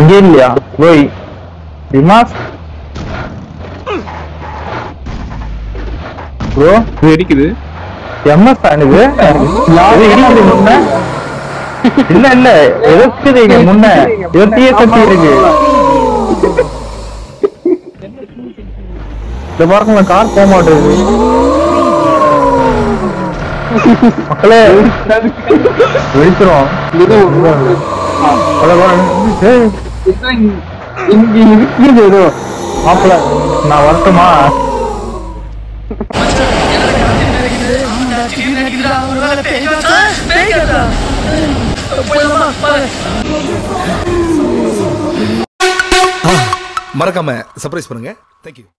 இங்கே இல்லையா போய் டிமாஸ் ப்ரோ இது அடிக்குது எம்எஸ் இது யாரு இடிக்குது முன்ன இல்ல இல்ல ஏதோ இருக்குது இங்க முன்ன ஏதோ தீய சக்தி இருக்கு இந்த பாருங்க கார் போக மாட்டேங்குது மக்களே வெடிச்சிரும் இங்க இருக்குது ஏதோ மாப்பிள்ள நான் வரட்டுமா மறக்காம சர்ப்ரைஸ் பண்ணுங்க தேங்க்யூ